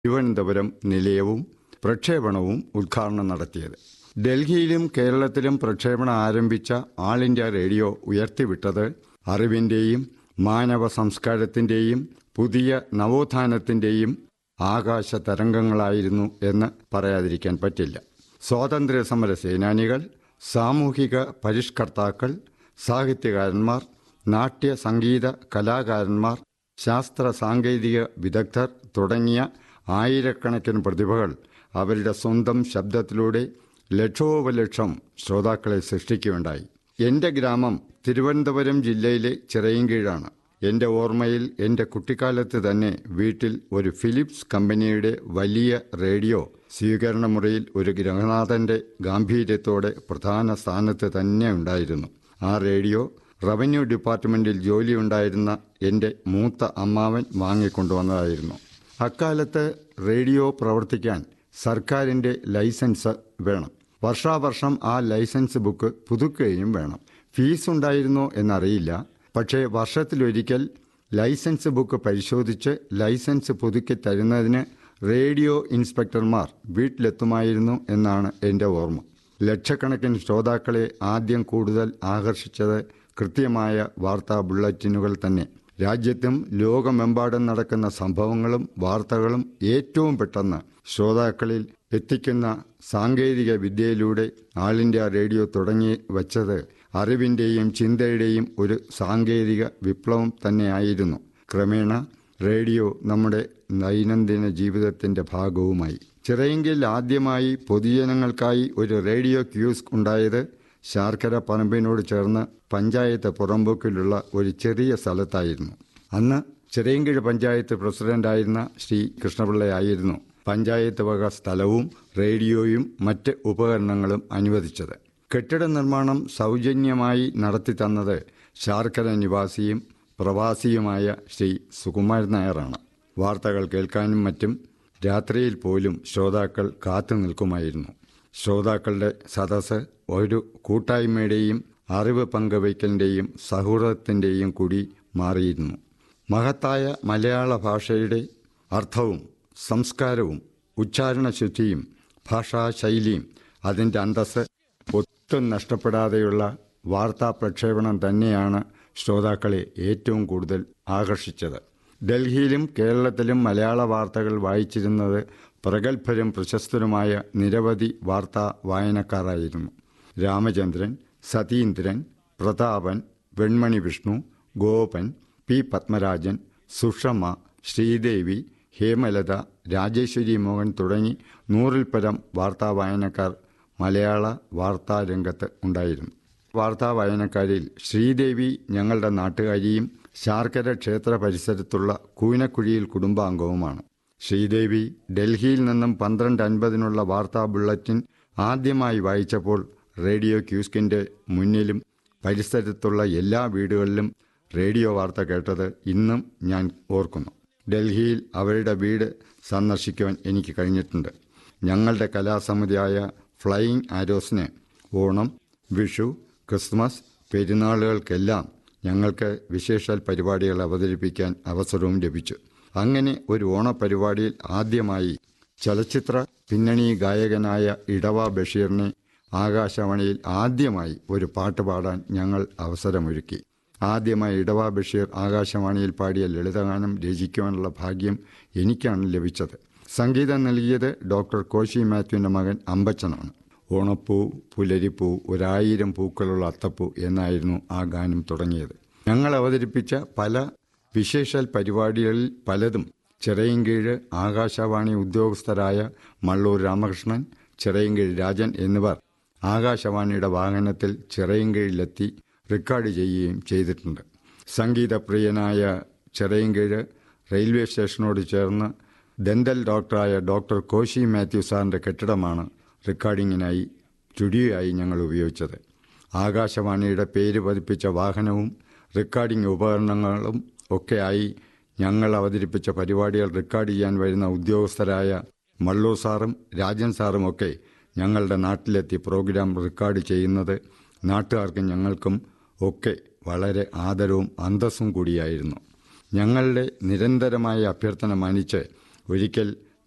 തിരുവനന്തപുരം നിലയവും പ്രക്ഷേപണവും ഉദ്ഘാടനം നടത്തിയത് ഡൽഹിയിലും കേരളത്തിലും പ്രക്ഷേപണം ആരംഭിച്ച ആൾ ഇന്ത്യ റേഡിയോ ഉയർത്തിവിട്ടത് അറിവിന്റെയും മാനവ സംസ്കാരത്തിന്റെയും പുതിയ നവോത്ഥാനത്തിന്റെയും ആകാശ തരംഗങ്ങളായിരുന്നു എന്ന് പറയാതിരിക്കാൻ പറ്റില്ല സ്വാതന്ത്ര്യ സമര സേനാനികൾ സാമൂഹിക പരിഷ്കർത്താക്കൾ സാഹിത്യകാരന്മാർ നാട്യ സംഗീത കലാകാരന്മാർ ശാസ്ത്ര സാങ്കേതിക വിദഗ്ധർ തുടങ്ങിയ ആയിരക്കണക്കിന് പ്രതിഭകൾ അവരുടെ സ്വന്തം ശബ്ദത്തിലൂടെ ലക്ഷോപലക്ഷം ശ്രോതാക്കളെ സൃഷ്ടിക്കുകയുണ്ടായി എൻ്റെ ഗ്രാമം തിരുവനന്തപുരം ജില്ലയിലെ ചിറയൻകീഴാണ് എൻ്റെ ഓർമ്മയിൽ എൻ്റെ കുട്ടിക്കാലത്ത് തന്നെ വീട്ടിൽ ഒരു ഫിലിപ്സ് കമ്പനിയുടെ വലിയ റേഡിയോ സ്വീകരണ മുറിയിൽ ഒരു ഗൃഹനാഥൻ്റെ ഗാംഭീര്യത്തോടെ പ്രധാന സ്ഥാനത്ത് തന്നെ ഉണ്ടായിരുന്നു ആ റേഡിയോ റവന്യൂ ഡിപ്പാർട്ട്മെൻറ്റിൽ ജോലിയുണ്ടായിരുന്ന എൻ്റെ മൂത്ത അമ്മാവൻ വാങ്ങിക്കൊണ്ടുവന്നതായിരുന്നു അക്കാലത്ത് റേഡിയോ പ്രവർത്തിക്കാൻ സർക്കാരിൻ്റെ ലൈസൻസ് വേണം വർഷാവർഷം ആ ലൈസൻസ് ബുക്ക് പുതുക്കുകയും വേണം ഫീസ് ഉണ്ടായിരുന്നോ എന്നറിയില്ല പക്ഷേ വർഷത്തിലൊരിക്കൽ ലൈസൻസ് ബുക്ക് പരിശോധിച്ച് ലൈസൻസ് പുതുക്കി തരുന്നതിന് റേഡിയോ ഇൻസ്പെക്ടർമാർ വീട്ടിലെത്തുമായിരുന്നു എന്നാണ് എൻ്റെ ഓർമ്മ ലക്ഷക്കണക്കിന് ശ്രോതാക്കളെ ആദ്യം കൂടുതൽ ആകർഷിച്ചത് കൃത്യമായ വാർത്താ ബുള്ളറ്റിനുകൾ തന്നെ രാജ്യത്തും ലോകമെമ്പാടും നടക്കുന്ന സംഭവങ്ങളും വാർത്തകളും ഏറ്റവും പെട്ടെന്ന് ശ്രോതാക്കളിൽ എത്തിക്കുന്ന സാങ്കേതിക വിദ്യയിലൂടെ ആൾ ഇന്ത്യ റേഡിയോ തുടങ്ങി വച്ചത് അറിവിൻ്റെയും ചിന്തയുടെയും ഒരു സാങ്കേതിക വിപ്ലവം തന്നെയായിരുന്നു ക്രമേണ റേഡിയോ നമ്മുടെ ദൈനംദിന ജീവിതത്തിന്റെ ഭാഗവുമായി ചിറയെങ്കിൽ ആദ്യമായി പൊതുജനങ്ങൾക്കായി ഒരു റേഡിയോ ക്യൂസ്ക് ഉണ്ടായത് ശാർക്കര പറമ്പിനോട് ചേർന്ന് പഞ്ചായത്ത് പുറമ്പോക്കിലുള്ള ഒരു ചെറിയ സ്ഥലത്തായിരുന്നു അന്ന് ചിറയൻകീഴ് പഞ്ചായത്ത് പ്രസിഡന്റായിരുന്ന ശ്രീ കൃഷ്ണപിള്ളയായിരുന്നു പഞ്ചായത്ത് വക സ്ഥലവും റേഡിയോയും മറ്റ് ഉപകരണങ്ങളും അനുവദിച്ചത് കെട്ടിട നിർമ്മാണം സൗജന്യമായി നടത്തി തന്നത് ശാർക്കര നിവാസിയും പ്രവാസിയുമായ ശ്രീ സുകുമാരൻ നായരാണ് വാർത്തകൾ കേൾക്കാനും മറ്റും രാത്രിയിൽ പോലും ശ്രോതാക്കൾ കാത്തു നിൽക്കുമായിരുന്നു ശ്രോതാക്കളുടെ സദസ്സ് ഒരു കൂട്ടായ്മയുടെയും അറിവ് പങ്കുവയ്ക്കലിൻ്റെയും സൗഹൃദത്തിൻ്റെയും കൂടി മാറിയിരുന്നു മഹത്തായ മലയാള ഭാഷയുടെ അർത്ഥവും സംസ്കാരവും ഉച്ചാരണശുദ്ധിയും ഭാഷാശൈലിയും അതിൻ്റെ അന്തസ് ഒട്ടും നഷ്ടപ്പെടാതെയുള്ള വാർത്താ പ്രക്ഷേപണം തന്നെയാണ് ശ്രോതാക്കളെ ഏറ്റവും കൂടുതൽ ആകർഷിച്ചത് ഡൽഹിയിലും കേരളത്തിലും മലയാള വാർത്തകൾ വായിച്ചിരുന്നത് പ്രഗത്ഭരും പ്രശസ്തരുമായ നിരവധി വാർത്താ വായനക്കാരായിരുന്നു രാമചന്ദ്രൻ സതീന്ദ്രൻ പ്രതാപൻ വെൺമണി വിഷ്ണു ഗോപൻ പി പത്മരാജൻ സുഷമ ശ്രീദേവി ഹേമലത രാജേശ്വരി മോഹൻ തുടങ്ങി നൂറിൽ പരം വാർത്താ വായനക്കാർ മലയാള വാർത്താ രംഗത്ത് ഉണ്ടായിരുന്നു വാർത്താ വായനക്കാരിൽ ശ്രീദേവി ഞങ്ങളുടെ നാട്ടുകാരിയും ശാർക്കര ക്ഷേത്ര പരിസരത്തുള്ള കൂനക്കുഴിയിൽ കുടുംബാംഗവുമാണ് ശ്രീദേവി ഡൽഹിയിൽ നിന്നും പന്ത്രണ്ട് അൻപതിനുള്ള വാർത്താ ബുള്ളറ്റിൻ ആദ്യമായി വായിച്ചപ്പോൾ റേഡിയോ ക്യൂസ്കിന്റെ മുന്നിലും പരിസരത്തുള്ള എല്ലാ വീടുകളിലും റേഡിയോ വാർത്ത കേട്ടത് ഇന്നും ഞാൻ ഓർക്കുന്നു ഡൽഹിയിൽ അവരുടെ വീട് സന്ദർശിക്കുവാൻ എനിക്ക് കഴിഞ്ഞിട്ടുണ്ട് ഞങ്ങളുടെ കലാസമിതിയായ ഫ്ലൈയിങ് ആരോസിന് ഓണം വിഷു ക്രിസ്മസ് പെരുന്നാളുകൾക്കെല്ലാം ഞങ്ങൾക്ക് വിശേഷാൽ പരിപാടികൾ അവതരിപ്പിക്കാൻ അവസരവും ലഭിച്ചു അങ്ങനെ ഒരു ഓണപരിപാടിയിൽ ആദ്യമായി ചലച്ചിത്ര പിന്നണി ഗായകനായ ഇടവ ബഷീറിനെ ആകാശവാണിയിൽ ആദ്യമായി ഒരു പാട്ട് പാടാൻ ഞങ്ങൾ അവസരമൊരുക്കി ആദ്യമായി ഇടവ ബഷീർ ആകാശവാണിയിൽ പാടിയ ലളിതഗാനം രചിക്കുവാനുള്ള ഭാഗ്യം എനിക്കാണ് ലഭിച്ചത് സംഗീതം നൽകിയത് ഡോക്ടർ കോശി മാത്യുവിൻ്റെ മകൻ അമ്പച്ചനാണ് ഓണപ്പൂ പുലരിപ്പൂ ഒരായിരം പൂക്കളുള്ള അത്തപ്പൂ എന്നായിരുന്നു ആ ഗാനം തുടങ്ങിയത് ഞങ്ങൾ അവതരിപ്പിച്ച പല വിശേഷാൽ പരിപാടികളിൽ പലതും ചിറയൻകീഴ് ആകാശവാണി ഉദ്യോഗസ്ഥരായ മള്ളൂർ രാമകൃഷ്ണൻ ചിറയൻകീഴ് രാജൻ എന്നിവർ ആകാശവാണിയുടെ വാഹനത്തിൽ ചിറയൻകീഴിലെത്തി റെക്കോർഡ് ചെയ്യുകയും ചെയ്തിട്ടുണ്ട് സംഗീതപ്രിയനായ ചിറയൻകീഴ് റെയിൽവേ സ്റ്റേഷനോട് ചേർന്ന് ദന്തൽ ഡോക്ടറായ ഡോക്ടർ കോശി മാത്യു സാറിൻ്റെ കെട്ടിടമാണ് റെക്കോർഡിങ്ങിനായി സ്റ്റുഡിയോയായി ഞങ്ങൾ ഉപയോഗിച്ചത് ആകാശവാണിയുടെ പേര് പതിപ്പിച്ച വാഹനവും റെക്കോർഡിംഗ് ഉപകരണങ്ങളും ഒക്കെയായി ഞങ്ങൾ അവതരിപ്പിച്ച പരിപാടികൾ റെക്കോർഡ് ചെയ്യാൻ വരുന്ന ഉദ്യോഗസ്ഥരായ മള്ളൂർ സാറും രാജൻ സാറും ഒക്കെ ഞങ്ങളുടെ നാട്ടിലെത്തി പ്രോഗ്രാം റെക്കോർഡ് ചെയ്യുന്നത് നാട്ടുകാർക്കും ഞങ്ങൾക്കും ഒക്കെ വളരെ ആദരവും അന്തസ്സും കൂടിയായിരുന്നു ഞങ്ങളുടെ നിരന്തരമായ അഭ്യർത്ഥന മാനിച്ച് ഒരിക്കൽ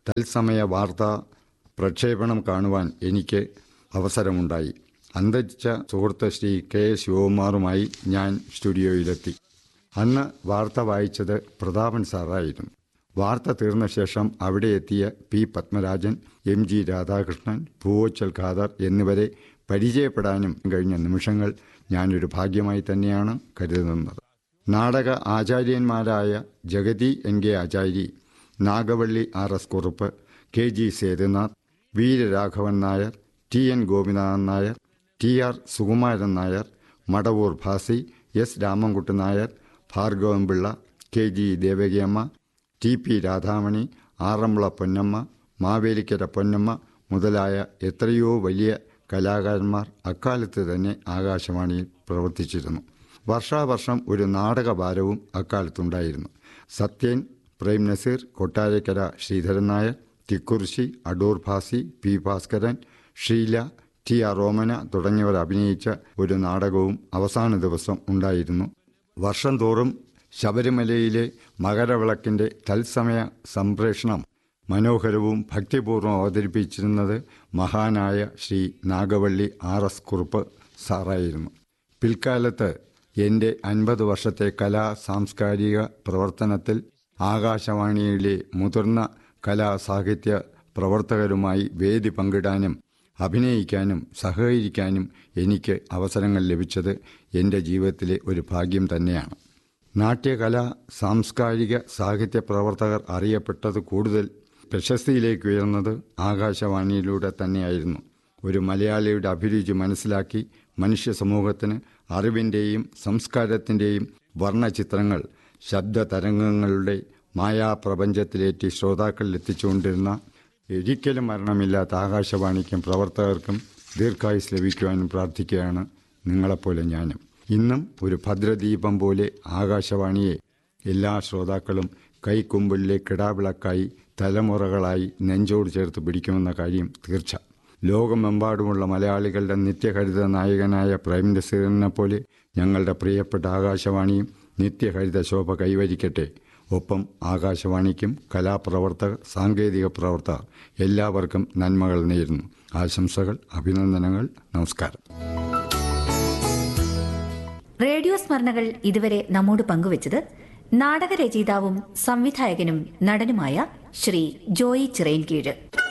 തത്സമയ വാർത്താ പ്രക്ഷേപണം കാണുവാൻ എനിക്ക് അവസരമുണ്ടായി അന്തരിച്ച സുഹൃത്ത് ശ്രീ കെ ശിവകുമാറുമായി ഞാൻ സ്റ്റുഡിയോയിലെത്തി അന്ന് വാർത്ത വായിച്ചത് പ്രതാപൻ സാറായിരുന്നു വാർത്ത തീർന്ന ശേഷം അവിടെ എത്തിയ P Padmarajan M G Radhakrishnan Poovachal Khader എന്നിവരെ പരിചയപ്പെടാനും കഴിഞ്ഞ നിമിഷങ്ങൾ ഞാനൊരു ഭാഗ്യമായി തന്നെയാണ് കരുതുന്നത് നാടക ആചാര്യന്മാരായ Jagathy N K Achari Nagavally R S Kurup K G Sethunath Veeraraghavan Nair T N Gopinathan Nair T R Sukumaran Nair Madavoor Bhasi S Ramankutty Nair Bhargavan Pillai K G Devaki Amma T P Radhamani Aranmula Ponnamma Mavelikkara Ponnamma മുതലായ എത്രയോ വലിയ കലാകാരന്മാർ അക്കാലത്ത് തന്നെ ആകാശവാണിയിൽ പ്രവർത്തിച്ചിരുന്നു വർഷാവർഷം ഒരു നാടകഭാരവും അക്കാലത്തുണ്ടായിരുന്നു Sathyan Prem Nazir Kottarakkara Sreedharan Nair Thikkurissy Adoor Bhasi P Bhaskaran Sheela T R Omana തുടങ്ങിയവർ അഭിനയിച്ച ഒരു നാടകവും അവസാന ദിവസം ഉണ്ടായിരുന്നു വർഷം തോറും ശബരിമലയിലെ മകരവിളക്കിന്റെ തത്സമയ സംപ്രേഷണം മനോഹരവും ഭക്തിപൂർവ്വം അവതരിപ്പിച്ചിരുന്നത് മഹാനായ ശ്രീ നാഗവള്ളി ആർ എസ് കുറുപ്പ് സാറായിരുന്നു പിൽക്കാലത്ത് എൻ്റെ അൻപത് വർഷത്തെ കലാ സാംസ്കാരിക പ്രവർത്തനത്തിൽ ആകാശവാണിയിലെ മുതിർന്ന കലാ സാഹിത്യ പ്രവർത്തകരുമായി വേദി പങ്കിടാനും അഭിനയിക്കാനും സഹകരിക്കാനും എനിക്ക് അവസരങ്ങൾ ലഭിച്ചത് എൻ്റെ ജീവിതത്തിലെ ഒരു ഭാഗ്യം തന്നെയാണ് നാട്യകല സാംസ്കാരിക സാഹിത്യ പ്രവർത്തകർ അറിയപ്പെട്ടത് കൂടുതൽ പ്രശസ്തിയിലേക്ക് ഉയർന്നത് ആകാശവാണിയിലൂടെ തന്നെയായിരുന്നു ഒരു മലയാളിയുടെ അഭിരുചി മനസ്സിലാക്കി മനുഷ്യ സമൂഹത്തിന് അറിവിൻ്റെയും സംസ്കാരത്തിൻ്റെയും വർണ്ണചിത്രങ്ങൾ ശബ്ദ തരംഗങ്ങളുടെ മായാപ്രപഞ്ചത്തിലേറ്റി ശ്രോതാക്കളിൽ എത്തിച്ചുകൊണ്ടിരുന്ന ഒരിക്കലും മരണമില്ലാത്ത ആകാശവാണിക്കും പ്രവർത്തകർക്കും ദീർഘായുസ് ലഭിക്കുവാനും പ്രാർത്ഥിക്കുകയാണ് നിങ്ങളെപ്പോലെ ഞാനും ഇന്നും ഒരു ഭദ്രദീപം പോലെ ആകാശവാണിയെ എല്ലാ ശ്രോതാക്കളും കൈക്കുമ്പിളിലെ കിടാവിളക്കായി തലമുറകളായി നെഞ്ചോട് ചേർത്ത് പിടിക്കുമെന്ന കാര്യം തീർച്ച ലോകമെമ്പാടുമുള്ള മലയാളികളുടെ നിത്യഹരിത നായകനായ പ്രൈം നസീറിനെ പോലെ ഞങ്ങളുടെ പ്രിയപ്പെട്ട ആകാശവാണിയും നിത്യഹരിത ശോഭ കൈവരിക്കട്ടെ ഒപ്പം ആകാശവാണിക്കും കലാപ്രവർത്തകർ സാങ്കേതിക പ്രവർത്തകർ എല്ലാവർക്കും നന്മകൾ നേരുന്നു ആശംസകൾ അഭിനന്ദനങ്ങൾ നമസ്കാരം റേഡിയോ സ്മരണകൾ ഇതുവരെ നമ്മോട് പങ്കുവച്ചത് നാടകരചയിതാവും സംവിധായകനും നടനുമായ ശ്രീ ജോയി ചിറയിൻകീഴ്